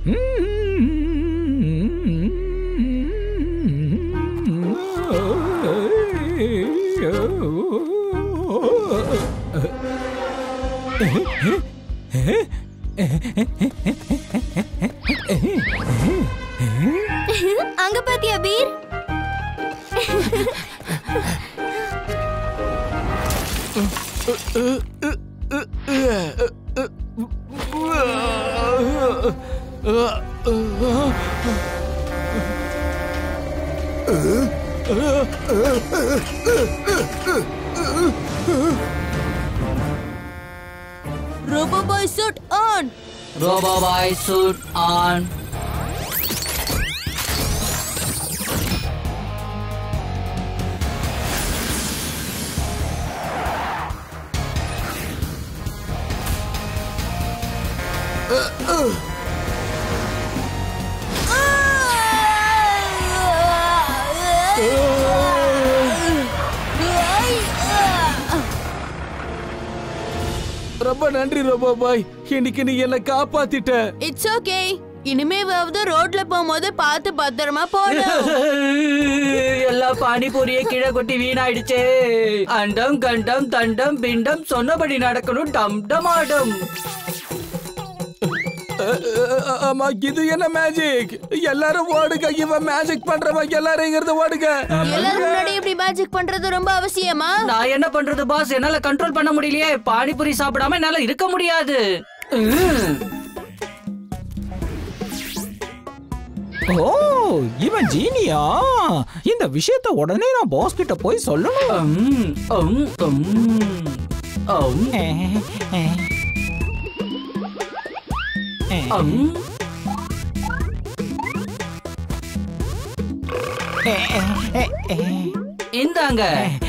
அங்க பாத்தியா பீர் robo boy suit on robo boy suit on ரொம்ப நன்றி ரோபோ பாய் இன்னைக்கு நீ என்ன காப்பாத்திட்ட இட்ஸ் ஓகே இனிமேவாவது ரோட்ல போகும்போது பார்த்து பத்திரமா போகணும் எல்லா பானிபூரியை கீழே கொட்டி வீணாயிடுச்சே அண்டம் கண்டம் தண்டம் பிண்டம் சொன்னபடி நடக்கணும் டம் டம் ஆடும் அ- அ- ஆமா இது என்ன மேஜிக் எல்லாரும் ஓடுங்க இவன் மேஜிக் பண்றவன் எல்லாரும் இங்கிருந்து ஓடுங்க எல்லாரும் முன்னாடி இப்படி மேஜிக் பண்றது ரொம்ப அவசியமா நான் என்ன பண்றது பாஸ் என்னால கண்ட்ரோல் பண்ண முடியலையே பானிபூரி சாப்பிடாம என்னால இருக்க முடியாது உம். ஓ இவன் ஜீனியா இந்த விஷயத்த உடனே நான் பாஸ் கிட்ட போய் சொல்லணும் உம், உம், உம். உம், உம். இந்தாங்க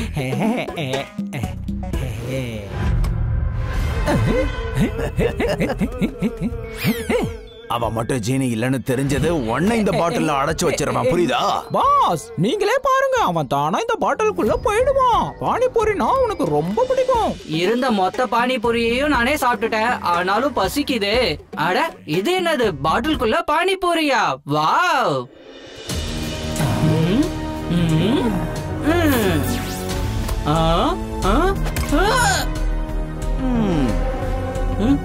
அவன் மட்டும் ஜீனி இல்லைன்னு தெரிஞ்சது உன்னை இந்த பாட்டில்ல அடைச்சு வச்சிருவான் புரியுதா பாஸ் நீங்களே பாருங்க அவன் தானா இந்த பாட்டிலுக்குள்ள போயிடுவான் பானிபூரினா உனக்கு ரொம்ப பிடிக்கும் இருந்த மொத்த பானிபூரியையும் நானே சாப்பிட்டுட்டேன் ஆனாலும் பசிக்குது அட இது என்னது பாட்டிலுக்குள்ள பானிபூரியா வாவ் ம், ம், hmm. Ah, ah, ah. Hmm. Hmm.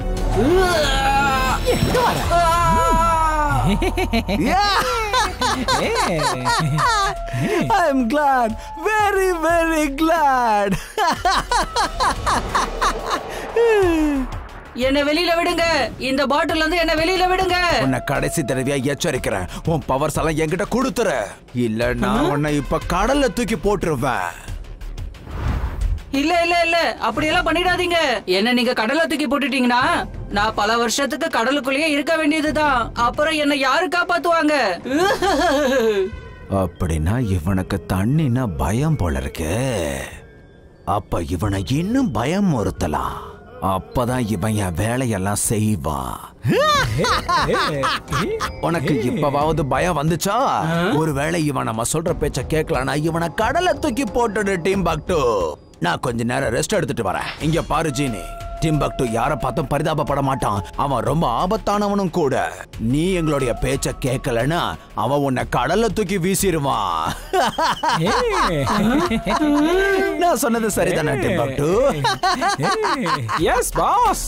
Ah. I am glad very very glad என்ன வெளியில விடுங்க இந்த பாட்டில் இருந்து என்ன வெளியில விடுங்க உன்னை கடைசி தடவையா எச்சரிக்கிறேன் உன் பவர்ஸ் எல்லாம் என்கிட்ட கொடுத்துற இல்ல நான் உன்னை இப்ப கடல்ல தூக்கி போட்டுருவேன் இல்ல இல்ல இல்ல அப்படி எல்லாம் பண்ணிடாதீங்க என்ன நீங்க கடல்ல தூக்கி போட்டுட்டீங்கன்னா நான் பல வருஷத்துக்கு கடலுக்குள்ளேயே இருக்க வேண்டியதுதான் அப்புறம் என்ன யாரு காப்பாத்துவாங்க அப்படின்னா இவனுக்கு தண்ணினா பயம் போல இருக்கு அப்ப இவனை இன்னும் பயம் ஒருத்தலாம் அப்பதான் இவன் என் வேலையெல்லாம் செய்வான் உனக்கு இப்பவாவது பயம் வந்துச்சா ஒருவேளை இவன் நம்ம சொல்ற பேச்ச கேட்கலனா இவனை கடலை தூக்கி போட்டுடு டிம்பக்டு நான் கொஞ்ச நேரம் ரெஸ்ட் எடுத்துட்டு வரேன் இங்க பாரு ஜீனி டிம்பக்டு யார பார்த்தும் பரிதாபப்பட மாட்டான் அவன் ரொம்ப ஆபத்தானவனும் கூட நீ எங்களுடைய பேச்ச கேட்கலனா அவன் உன்னை கடல்ல தூக்கி வீசிடுவான் நான் சொன்னது சரிதானே டிம்பக்டு எஸ் பாஸ்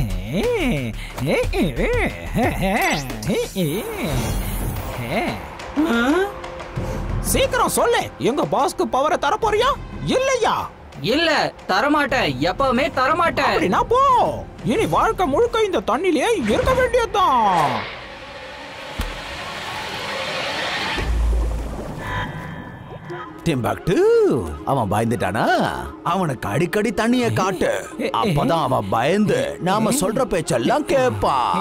சீக்கிரம் சொல்லு எங்க பாஸ்க்கு பவரை தர போறியா இல்லையா இல்ல தரமாட்டேன் எப்பவுமே தரமாட்டேன் அப்படின்னா போ இனி வாழ்க்கை முழுக்க இந்த தண்ணிலேயே இருக்க வேண்டியதுதான் டிம்பக்டு அவன் பயந்துட்டானா அவனுக்கு அடிக்கடி தண்ணிய காட்டு அப்பதான் அவன் பயந்து நாம சொல்ற பேச்செல்லாம் கேட்பான்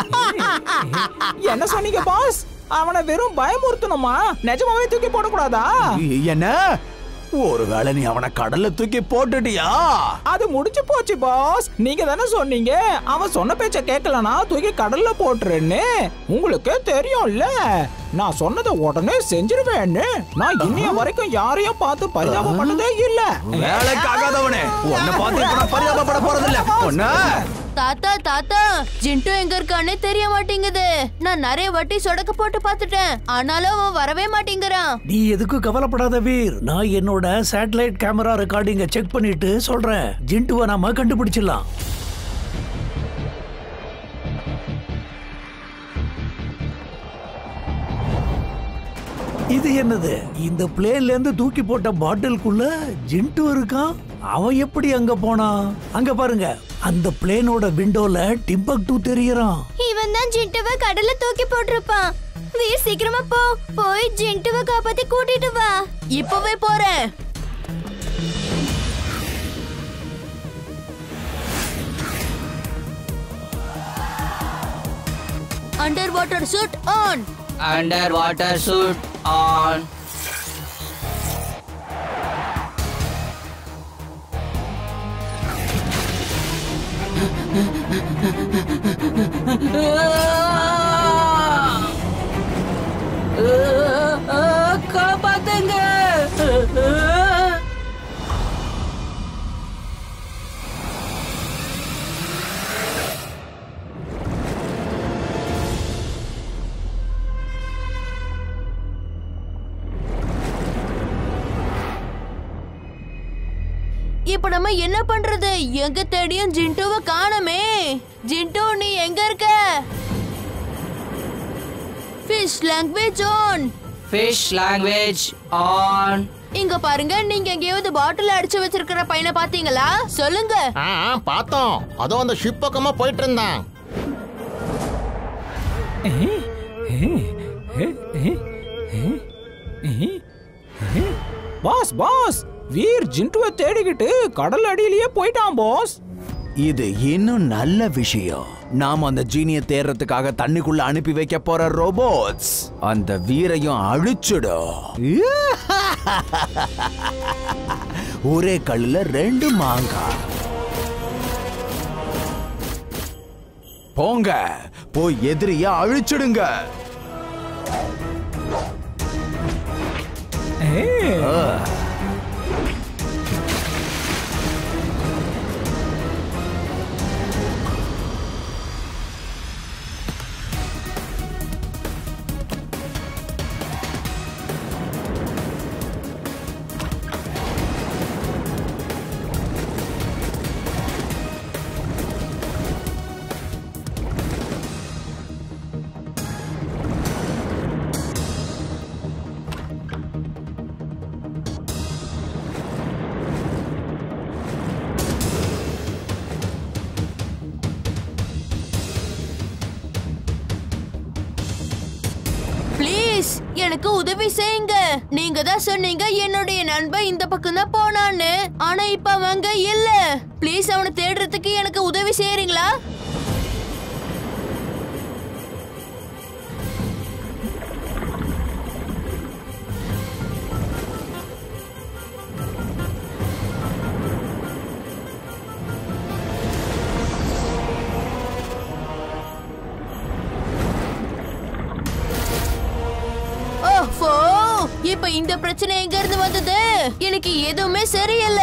என்ன சொன்னீங்க பாஸ் அவனை வெறும் பயமுறுத்தணுமா நிஜமாவே தூக்கி போடக்கூடாதா என்ன ஒருவேளை நீ அவனை கடல்ல தூக்கி போட்டுட்டியா அது முடிஞ்சு போச்சு பாஸ் நீங்க தானே சொன்னீங்க அவன் சொன்ன பேச்ச கேட்கலனா தூக்கி கடல்ல போட்டுருன்னு உங்களுக்கே தெரியும்ல நான் சொன்னதை உடனே செஞ்சிருவேன்னு நான் இன்னைய வரைக்கும் யாரையும் பார்த்து பரிதாபப்பட்டதே இல்ல வேலைக்காகாதவனே உன்னை பார்த்து இப்ப நான் பரிதாபப்பட போறதில்ல உன்ன தாத்தா தாத்தா ஜிண்டு எங்க இருக்கானே தெரிய மாட்டேங்குது நான் நிறைய வாட்டி சொடக்க போட்டு பார்த்துட்டேன் ஆனாலும் அவன் வரவே மாட்டேங்கிறான் நீ எதுக்கும் கவலைப்படாத வீர் நான் என்னோட சேட்டலைட் கேமரா ரெக்கார்டிங்க செக் பண்ணிட்டு சொல்றேன் ஜிண்டுவை நாம கண்டுபிடிச்சிடலாம் இது என்னது இந்த பிளேன்ல இருந்து தூக்கி போட்ட பாட்டிலுக்குள்ள ஜிண்டு இருக்கான் அவன் எப்படி அங்க போனான் அங்க பாருங்க அந்த பிளேனோட விண்டோல டிம்பக்டு தெரியறான் இவன் தான் ஜிண்டுவை கடல்ல தூக்கி போட்டிருப்பான் வீர் சீக்கிரமா போ போய் ஜிண்டுவை காப்பாத்தி கூட்டிட்டு வா இப்பவே போறேன் under water suit on under water suit on காப்பாத்துங்க இப்ப நம்ம என்ன பண்றது எங்க தேடியும் ஜிண்டுவை காணமே ஜிண்டு நீ எங்க இருக்க fish language on fish language on இங்க பாருங்க நீங்க எங்கேயாவது பாட்டில் அடிச்சு வச்சிருக்கிற பையனை பாத்தீங்களா சொல்லுங்க ஆ ஆ, பார்த்தோம் அதோ அந்த ஷிப் பக்கமா போயிட்டு இருந்தான் பாஸ் பாஸ் வீர் ஜிண்டுவை தேடிக்கிட்டு கடல் அடியிலேயே போயிட்டான் பாஸ் இது இன்னும் நல்ல விஷயம் நாம அந்த ஜீனிய தேர்றதுக்காக தண்ணிக்குள்ள அனுப்பி வைக்க போற ரோபோட்ஸ் அந்த வீரையும் அழிச்சிடும் ஒரே கல்லுல ரெண்டு மாங்காய் போங்க போய் எதிரிய அழிச்சிடுங்க ப்ளீஸ் எனக்கு உதவி செய்யுங்க நீங்க தான் சொன்னீங்க என்னுடைய நண்பன் இந்த பக்கம் தான் போனான்னு ஆனா இப்ப அவங்க இல்ல ப்ளீஸ் அவனை தேடுறதுக்கு எனக்கு உதவி செய்யறீங்களா ஓஹோ இப்ப இந்த பிரச்சனை எங்க இருந்து வந்தது எனக்கு எதுவுமே சரியில்ல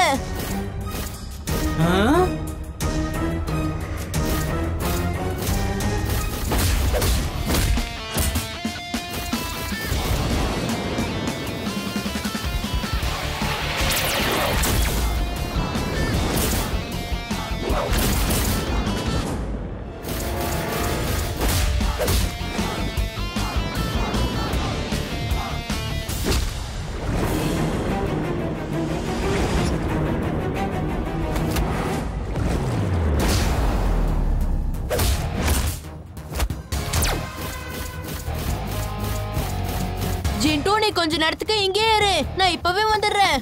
ஜிண்டு நீ கொஞ்ச நேரத்துக்கு இங்கே இரு நான் இப்பவே வந்துடுறேன்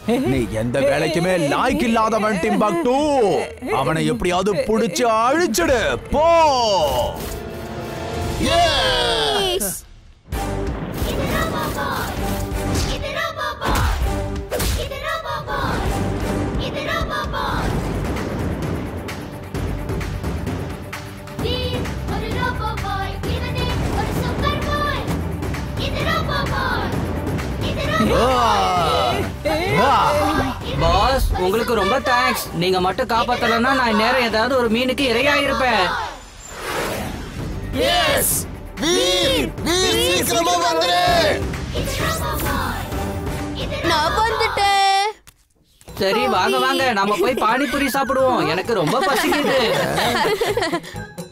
நீ எந்த வேலைக்குமே லாய்க்கு இல்லாதவன் டிம்பக்டு அவனை எப்படியாவது புடிச்சு அழிச்சிடு போ Yes. பாஸ் உங்களுக்கு ரொம்ப தேங்க்ஸ் நீங்க மட்டும் காப்பாத்தலன்னா நான் நேரம் ஏதாவது ஒரு மீனுக்கு இரையா இருப்பேன் வீர் வீர் சீக்கிரமா வந்துரு நான் வந்துட்டேன் சரி வாங்க வாங்க நாம போய் பானிபூரி சாப்பிடுவோம் எனக்கு ரொம்ப பசிக்குது